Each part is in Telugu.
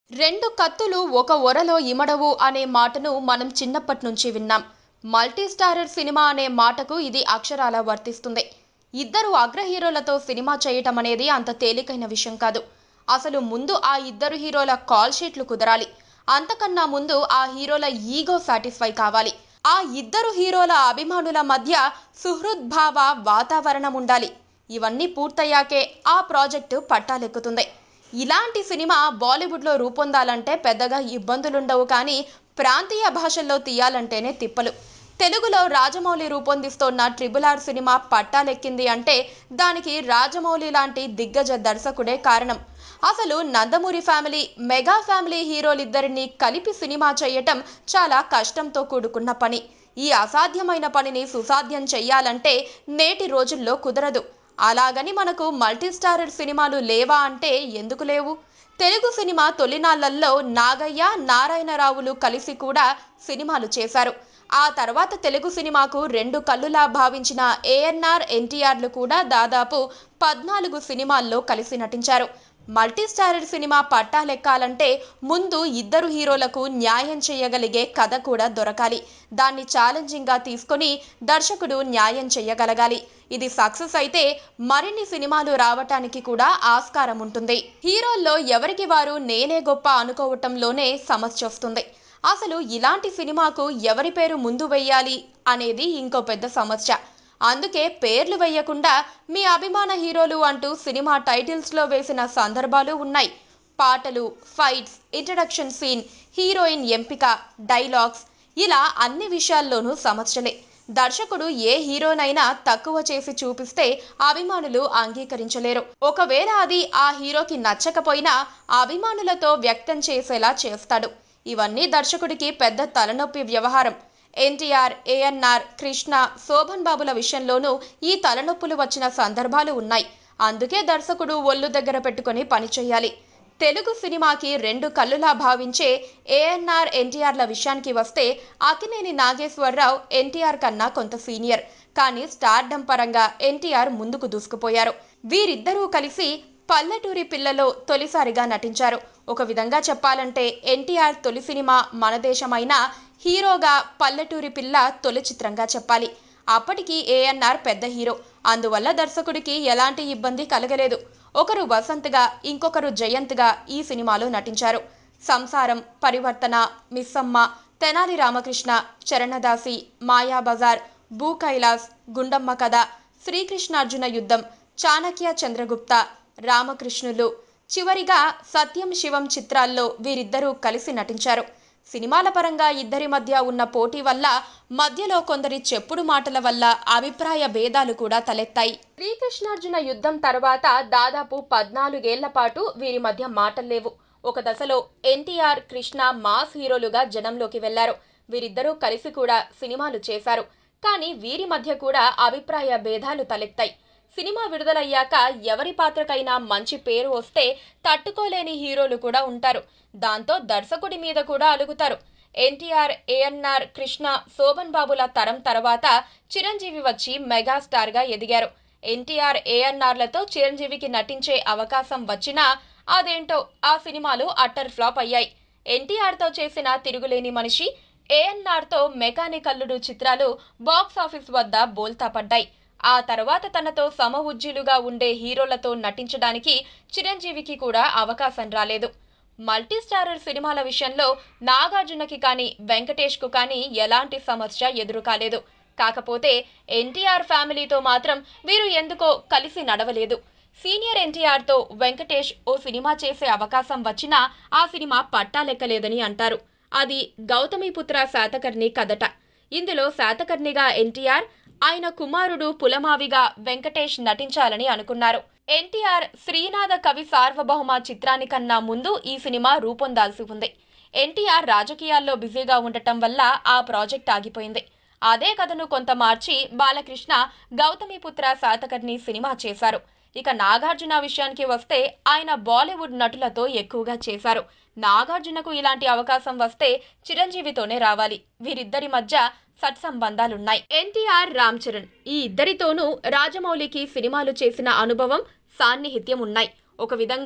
రెండు కత్తులు ఒక ఒరలో ఇమడవు అనే మాటను మనం చిన్నప్పటి నుంచి విన్నాం మల్టీ స్టారర్ సినిమా అనే మాటకు ఇది అక్షరాల వర్తిస్తుంది ఇద్దరు అగ్ర హీరోలతో సినిమా చేయటం అనేది అంత తేలికైన విషయం కాదు అసలు ముందు ఆ ఇద్దరు హీరోల కాల్ షీట్లు కుదరాలి అంతకన్నా ముందు ఆ హీరోల ఈగో సాటిస్ఫై కావాలి ఆ ఇద్దరు హీరోల అభిమానుల మధ్య సుహృద్భావ వాతావరణం ఉండాలి ఇవన్నీ పూర్తయ్యాకే ఆ ప్రాజెక్టు పట్టాలెక్కుతుంది ఇలాంటి సినిమా బాలీవుడ్లో రూపొందాలంటే పెద్దగా ఇబ్బందులుండవు కానీ ప్రాంతీయ భాషల్లో తీయాలంటేనే తిప్పలు తెలుగులో రాజమౌళి రూపొందిస్తోన్న ట్రిబుల్ ఆర్ సినిమా పట్టాలెక్కింది అంటే దానికి రాజమౌళి లాంటి దిగ్గజ దర్శకుడే కారణం అసలు నందమూరి ఫ్యామిలీ మెగా ఫ్యామిలీ హీరోలిద్దరిని కలిపి సినిమా చేయటం చాలా కష్టంతో కూడుకున్న పని ఈ అసాధ్యమైన పనిని సుసాధ్యం చెయ్యాలంటే నేటి రోజుల్లో కుదరదు అలాగని మనకు మల్టీ స్టారర్ సినిమాలు లేవా అంటే ఎందుకు లేవు తెలుగు సినిమా తొలినాళ్లలో నాగయ్య నారాయణరావులు కలిసి కూడా సినిమాలు చేశారు ఆ తర్వాత తెలుగు సినిమాకు రెండు కళ్ళులా భావించిన ఏఎన్ఆర్ ఎన్టీఆర్లు కూడా దాదాపు పద్నాలుగు సినిమాల్లో కలిసి నటించారు మల్టీ స్టారర్ సినిమా పట్టాలెక్కాలంటే ముందు ఇద్దరు హీరోలకు న్యాయం చేయగలిగే కథ కూడా దొరకాలి దాన్ని ఛాలెంజింగ్గా తీసుకొని దర్శకుడు న్యాయం చేయగలగాలి ఇది సక్సెస్ అయితే మరిన్ని సినిమాలు రావటానికి కూడా ఆస్కారం ఉంటుంది హీరోల్లో ఎవరికి వారు నేనే గొప్ప అనుకోవటంలోనే సమస్య వస్తుంది అసలు ఇలాంటి సినిమాకు ఎవరి పేరు ముందు వెయ్యాలి అనేది ఇంకో పెద్ద సమస్య అందుకే పేర్లు వేయకుండా మీ అభిమాన హీరోలు అంటూ సినిమా టైటిల్స్లో వేసిన సందర్భాలు ఉన్నాయి పాటలు ఫైట్స్ ఇంట్రడక్షన్ సీన్ హీరోయిన్ ఎంపిక డైలాగ్స్ ఇలా అన్ని విషయాల్లోనూ సమస్యలే దర్శకుడు ఏ హీరోనైనా తక్కువ చేసి చూపిస్తే అభిమానులు అంగీకరించలేరు ఒకవేళ అది ఆ హీరోకి నచ్చకపోయినా అభిమానులతో వ్యక్తం చేసేలా చేస్తాడు ఇవన్నీ దర్శకుడికి పెద్ద తలనొప్పి వ్యవహారం ఎన్టీఆర్ ఏఎన్ఆర్ కృష్ణ శోభన్ బాబుల విషయంలోనూ ఈ తలనొప్పులు వచ్చిన సందర్భాలు ఉన్నాయి అందుకే దర్శకుడు ఒళ్ళు దగ్గర పెట్టుకొని పనిచేయాలి తెలుగు సినిమాకి రెండు కళ్ళులా భావించే ఏఎన్ఆర్ ఎన్టీఆర్ల విషయానికి వస్తే అకినేని నాగేశ్వరరావు ఎన్టీఆర్ కన్నా కొంత సీనియర్ కానీ స్టార్డమ్ పరంగా ఎన్టీఆర్ ముందుకు దూసుకుపోయారు వీరిద్దరూ కలిసి పల్లెటూరి పిల్లలో తొలిసారిగా నటించారు ఒక విధంగా చెప్పాలంటే ఎన్టీఆర్ తొలి సినిమా మన దేశమైన హీరోగా పల్లెటూరి పిల్ల తొలి చిత్రంగా చెప్పాలి అప్పటికి ఏఎన్ఆర్ పెద్ద హీరో అందువల్ల దర్శకుడికి ఎలాంటి ఇబ్బంది కలగలేదు ఒకరు వసంత్గా ఇంకొకరు జయంత్గా ఈ సినిమాలో నటించారు సంసారం పరివర్తన మిస్సమ్మ తెనాలి రామకృష్ణ చరణదాసి మాయాబజార్ భూ కైలాస్ గుండమ్మ కథ శ్రీకృష్ణార్జున యుద్ధం చాణక్య చంద్రగుప్త రామకృష్ణులు చివరిగా సత్యం శివం చిత్రాల్లో వీరిద్దరూ కలిసి నటించారు సినిమాల పరంగా ఇద్దరి మధ్య ఉన్న పోటీ వల్ల మధ్యలో కొందరి చెప్పుడు మాటల వల్ల అభిప్రాయ భేదాలు కూడా తలెత్తాయి శ్రీకృష్ణార్జున యుద్ధం తర్వాత దాదాపు పద్నాలుగేళ్ల పాటు వీరి మధ్య మాటలు లేవు ఒక దశలో ఎన్టీఆర్ కృష్ణ మాస్ హీరోలుగా జనంలోకి వెళ్లారు వీరిద్దరూ కలిసి కూడా సినిమాలు చేశారు కానీ వీరి మధ్య కూడా అభిప్రాయ భేదాలు తలెత్తాయి సినిమా విడుదలయ్యాక ఎవరి పాత్రకైనా మంచి పేరు వస్తే తట్టుకోలేని హీరోలు కూడా ఉంటారు దాంతో దర్శకుడి మీద కూడా అలుగుతారు ఎన్టీఆర్ ఏఎన్ఆర్ కృష్ణ శోభన్ బాబుల తరం తర్వాత చిరంజీవి వచ్చి మెగాస్టార్ గా ఎదిగారు ఎన్టీఆర్ ఏఎన్ఆర్లతో చిరంజీవికి నటించే అవకాశం వచ్చినా అదేంటో ఆ సినిమాలు అట్టర్ ఫ్లాప్ అయ్యాయి ఎన్టీఆర్తో చేసిన తిరుగులేని మనిషి ఏఎన్ఆర్తో మెకానికల్లుడు చిత్రాలు బాక్స్ ఆఫీస్ వద్ద బోల్తా పడ్డాయి ఆ తర్వాత తనతో సమ ఉజ్జీలుగా ఉండే హీరోలతో నటించడానికి చిరంజీవికి కూడా అవకాశం రాలేదు మల్టీ స్టారర్ సినిమాల విషయంలో నాగార్జునకి కానీ వెంకటేష్కు కానీ ఎలాంటి సమస్య ఎదురు కాలేదు కాకపోతే ఎన్టీఆర్ ఫ్యామిలీతో మాత్రం వీరు ఎందుకో కలిసి నడవలేదు సీనియర్ ఎన్టీఆర్తో వెంకటేష్ ఓ సినిమా చేసే అవకాశం వచ్చినా ఆ సినిమా పట్టాలెక్కలేదని అంటారు అది గౌతమిపుత్ర శాతకర్ణి కథట ఇందులో శాతకర్ణిగా ఎన్టీఆర్ ఆయన కుమారుడు పులమావిగా వెంకటేష్ నటించాలని అనుకున్నారు ఎన్టీఆర్ శ్రీనాథ కవి సార్వభౌమ చిత్రానికన్నా ముందు ఈ సినిమా రూపొందాల్సి ఉంది ఎన్టీఆర్ రాజకీయాల్లో బిజీగా ఉండటం వల్ల ఆ ప్రాజెక్ట్ ఆగిపోయింది అదే కథను కొంత మార్చి బాలకృష్ణ గౌతమిపుత్ర శాతకర్ణి సినిమా చేశారు ఇక నాగార్జున విషయానికి వస్తే ఆయన బాలీవుడ్ నటులతో ఎక్కువగా చేశారు నాగార్జునకు ఇలాంటి అవకాశం వస్తే చిరంజీవితోనే రావాలి వీరిద్దరి మధ్య సత్సంబంధాలున్నాయి ఎన్టీఆర్ రామ్ చరణ్ ఈ ఇద్దరితోనూ రాజమౌళికి సినిమాలు చేసిన అనుభవం సాన్నిహిత్యం ఉన్నాయి ఒక విధంగా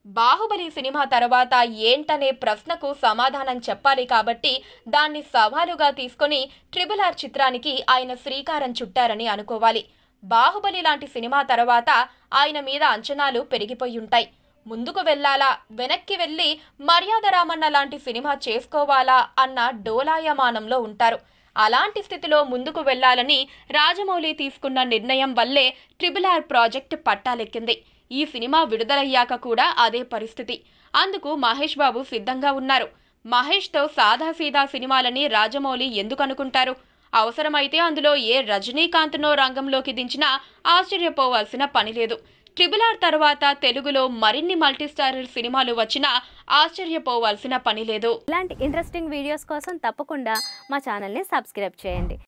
బాహుబలి సినిమా తర్వాత ఏంటనే ప్రశ్నకు సమాధానం చెప్పాలి కాబట్టి దాన్ని సవాలుగా తీసుకొని ట్రిపుల్ ఆర్ చిత్రానికి ఆయన శ్రీకారం చుట్టారని అనుకోవాలి బాహుబలి లాంటి సినిమా తర్వాత ఆయన మీద అంచనాలు పెరిగిపోయి ఉంటాయి ముందుకు వెళ్ళాలా వెనక్కి వెళ్ళి మర్యాద రామన్న లాంటి సినిమా చేసుకోవాలా అన్న డోలాయమానంలో ఉంటారు అలాంటి స్థితిలో ముందుకు వెళ్లాలని రాజమౌళి తీసుకున్న నిర్ణయం వల్లే ట్రిపుల్ ఆర్ ప్రాజెక్ట్ పట్టాలెక్కింది ఈ సినిమా విడుదలయ్యాక కూడా అదే పరిస్థితి అందుకు మహేష్ బాబు సిద్ధంగా ఉన్నారు మహేష్తో సాదాసీదా సినిమాలని రాజమౌళి ఎందుకు అనుకుంటారు అవసరమైతే అందులో ఏ రజనీకాంత్నో రంగంలోకి దించినా ఆశ్చర్యపోవాల్సిన పని లేదు ట్రిపుల్ ఆర్ తర్వాత తెలుగులో మరిన్ని మల్టీస్టారర్ సినిమాలు వచ్చినా ఆశ్చర్యపోవాల్సిన పని లేదు ఇలాంటి ఇంట్రెస్టింగ్ వీడియోస్ కోసం తప్పకుండా మా ఛానల్ని సబ్స్క్రైబ్ చేయండి